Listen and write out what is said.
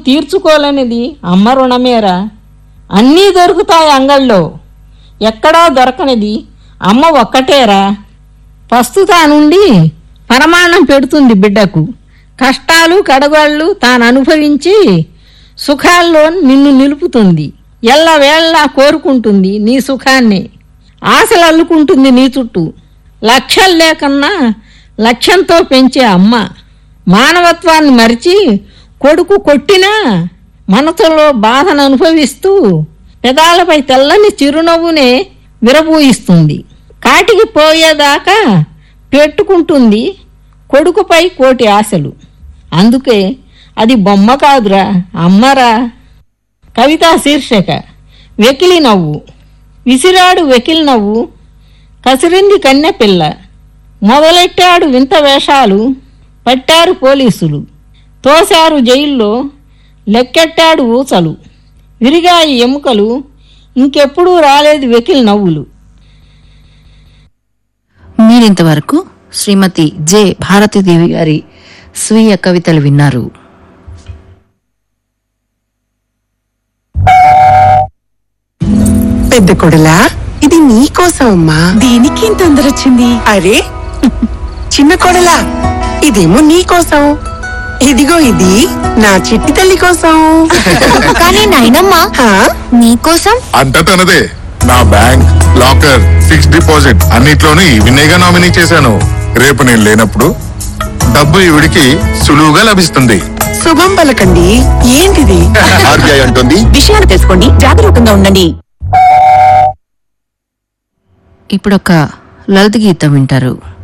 తీర్చుకోలేనిది అమ్మ రుణమేరా అన్నీ దొరుకుతాయి అంగళ్ళో ఎక్కడా దొరకనిది అమ్మ ఒక్కటేరా ప్రస్తుతా నుండి పరమాణం పెడుతుంది బిడ్డకు కష్టాలు కడగళ్ళు తాను అనుభవించి సుఖాల్లో నిన్ను నిలుపుతుంది ఎల్లవేళలా కోరుకుంటుంది నీ సుఖాన్ని ఆశలు అల్లుకుంటుంది నీ చుట్టూ లక్ష్యాలు లేకన్నా లక్ష్యంతో పెంచే అమ్మ మానవత్వాన్ని మరిచి కొడుకు కొట్టినా మనసులో బాధను అనుభవిస్తూ పెదాలపై తెల్లని చిరునవ్వునే విరబూయిస్తుంది కాటికి పోయేదాకా పెట్టుకుంటుంది కొడుకుపై కోటి ఆశలు అందుకే అది బొమ్మ కాదురా అమ్మరా కవితా శీర్షిక వెకిలి నవ్వు విసిరాడు వెకిలి నవ్వు కసిరింది కన్నె పిల్ల మొదలెట్టాడు వింత వేషాలు పట్టారు పోలీసులు తోశారు జైల్లో లెక్కెట్టాడు ఊసలు విరిగాయి ఎముకలు ఇంకెప్పుడూ రాలేదు వెకిలి నవ్వులు మీరింతవరకు శ్రీమతి జె భారతీదేవి గారి స్వీయ కవితలు విన్నారు పెద్ద కొడలా ఇది నీకోసం అమ్మా దీనికి ఇంత తొందర వచ్చింది అరే చిన్న కొడలా ఇదేమో నీకోసం ఇదిగో ఇది నా చిట్టి తల్లి కోసం కానీ నాయనమ్మ హా? నీకోసం అంతా తనదే నా బ్యాంక్ లాకర్ ఫిక్స్డ్ డిపాజిట్ అన్నిట్లోనూ ఈవినేగా నామినీ చేశాను రేపు నేను లేనప్పుడు డబ్బు ఈవిడికి సులువుగా లభిస్తుంది శుభం పలకండి ఏంటిది ఆర్బీఐ అంటుంది విషయాలు తెలుసుకోండి జాగరూకంగా ఉండండి ఇప్పుడొక లలిత గీతం వింటారు